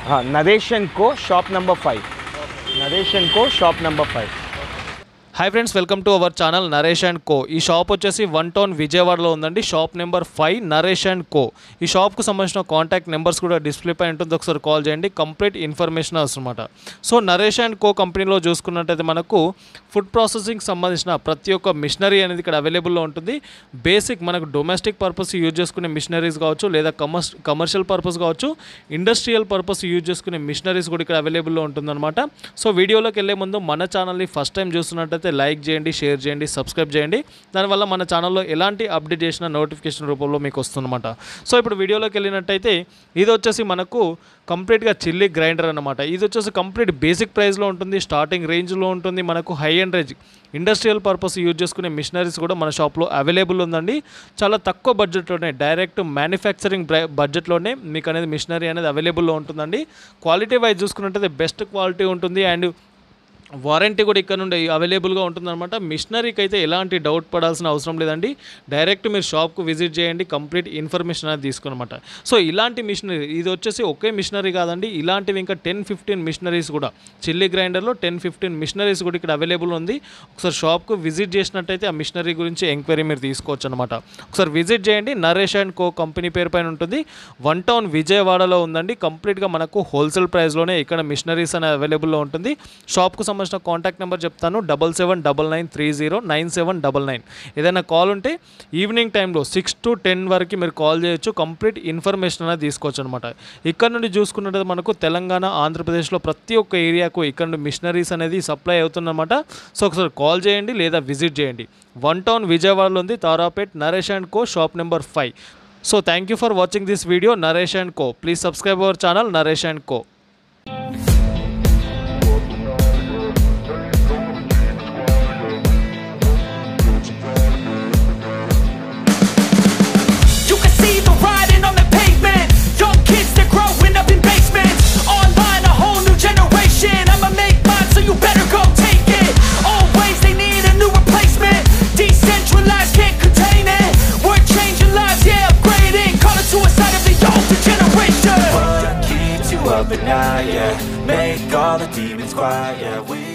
Naresh and co shop number five Naresh and co shop number five hi friends welcome to our channel Naresh and co ఈ shop వచ్చేసి one town విజయవాడలో ఉందండి shop number five Naresh and co ఈ షాప్కు సంబంధించిన contact numbers కూడా display పై ఉంటుంది ఒకసారి కాల్ చేయండి కంప్లీట్ ఇన్ఫర్మేషన్ అవసరమాట సో నరేష్ అండ్ కో కంపెనీలో చూసుకున్నట్టయితే మనకు ఫుడ్ ప్రాసెసింగ్ సంబంధించిన ప్రతి ఒక్క మిషనరీ అనేది ఇక్కడ అవైలబుల్లో ఉంటుంది బేసిక్ మనకు డొమెస్టిక్ పర్పస్ యూజ్ చేసుకునే మిషనరీస్ కావచ్చు లేదా కమర్స్ కమర్షియల్ పర్పస్ కావచ్చు ఇండస్ట్రియల్ పర్పస్ యూజ్ చేసుకునే మిషనరీస్ కూడా ఇక్కడ అవైలబుల్లో ఉంటుందన్నమాట సో వీడియోలోకి వెళ్ళే ముందు మన ఛానల్ని ఫస్ట్ టైం చూస్తున్నట్టయితే లైక్ చేయండి షేర్ చేయండి సబ్స్క్రైబ్ చేయండి దానివల్ల మన ఛానల్లో ఎలాంటి అప్డేట్ చేసిన నోటిఫికేషన్ రూపంలో మీకు వస్తుందన్నమాట సో ఇప్పుడు వీడియోలోకి వెళ్ళినట్టయితే ఇది వచ్చేసి మనకు కంప్లీట్గా చిల్లీ గ్రైండర్ అనమాట ఇది వచ్చేసి కంప్లీట్ బేసిక్ ప్రైస్లో ఉంటుంది స్టార్టింగ్ రేంజ్లో ఉంటుంది మనకు high end range industrial purpose use చేసుకునే మిషనరీస్ కూడా మన షాప్లో అవైలబుల్ ఉందండి చాలా తక్కువ బడ్జెట్లోనే డైరెక్ట్ మ్యానుఫ్యాక్చరింగ్ బడ్జెట్లోనే మీకు అనేది మిషనరీ అనేది అవైలబుల్లో ఉంటుందండి క్వాలిటీ వైజ్ చూసుకున్నట్టయితే బెస్ట్ క్వాలిటీ ఉంటుంది అండ్ వారంటీ కూడా ఇక్కడ నుండి అవైలబుల్గా ఉంటుందన్నమాట మిషనరీకి అయితే ఎలాంటి డౌట్ పడాల్సిన అవసరం లేదండి డైరెక్ట్ మీరు షాప్కు విజిట్ చేయండి కంప్లీట్ ఇన్ఫర్మేషన్ అనేది తీసుకున్నమాట సో ఇలాంటి మిషనరీ ఇది వచ్చేసి ఒకే మిషనరీ కాదండి ఇలాంటివి ఇంకా టెన్ ఫిఫ్టీన్ మిషనరీస్ కూడా చిల్లీ గ్రైండర్లో టెన్ ఫిఫ్టీన్ మిషనరీస్ కూడా ఇక్కడ అవైలబుల్ ఉంది ఒకసారి షాప్కు విజిట్ చేసినట్టయితే ఆ మిషనరీ గురించి ఎంక్వైరీ మీరు తీసుకోవచ్చు అనమాట ఒకసారి విజిట్ చేయండి నరేష్ అండ్ కో కంపెనీ పేరు పైన ఉంటుంది వన్ టౌన్ విజయవాడలో ఉందండి కంప్లీట్గా మనకు హోల్సేల్ ప్రైస్లోనే ఇక్కడ మిషనరీస్ అనేది అవైలబుల్లో ఉంటుంది షాప్కు సంబంధించిన కాంటాక్ట్ నెంబర్ చెప్తాను double seven double nine three zero nine seven double nine ఏదైనా కాల్ ఉంటే ఈవినింగ్ టైంలో సిక్స్ టు టెన్ వరకు మీరు కాల్ చేయొచ్చు కంప్లీట్ ఇన్ఫర్మేషన్ అనేది తీసుకోవచ్చు అనమాట ఇక్కడ నుండి చూసుకున్నట్టు మనకు తెలంగాణ ఆంధ్రప్రదేశ్లో ప్రతి ఒక్క ఏరియాకు ఇక్కడ నుండి మిషనరీస్ అనేది సప్లై అవుతుందన్నమాట సో ఒకసారి కాల్ చేయండి లేదా విజిట్ చేయండి వన్ టౌన్ విజయవాడలో ఉంది Tarapet Naresh and co shop number five so thank you for watching this video Naresh and co please subscribe our channel Naresh and co You can see the writing on the pavement. Young kids, they're growing up in basements. Online, a whole new generation. I'ma make mine, so you better go take it. Always, they need a new replacement. Decentralized, can't contain it. We're changing lives, yeah, upgrading. Call it suicide of the older generation. What keeps you up at night, yeah Make all the demons quiet, yeah We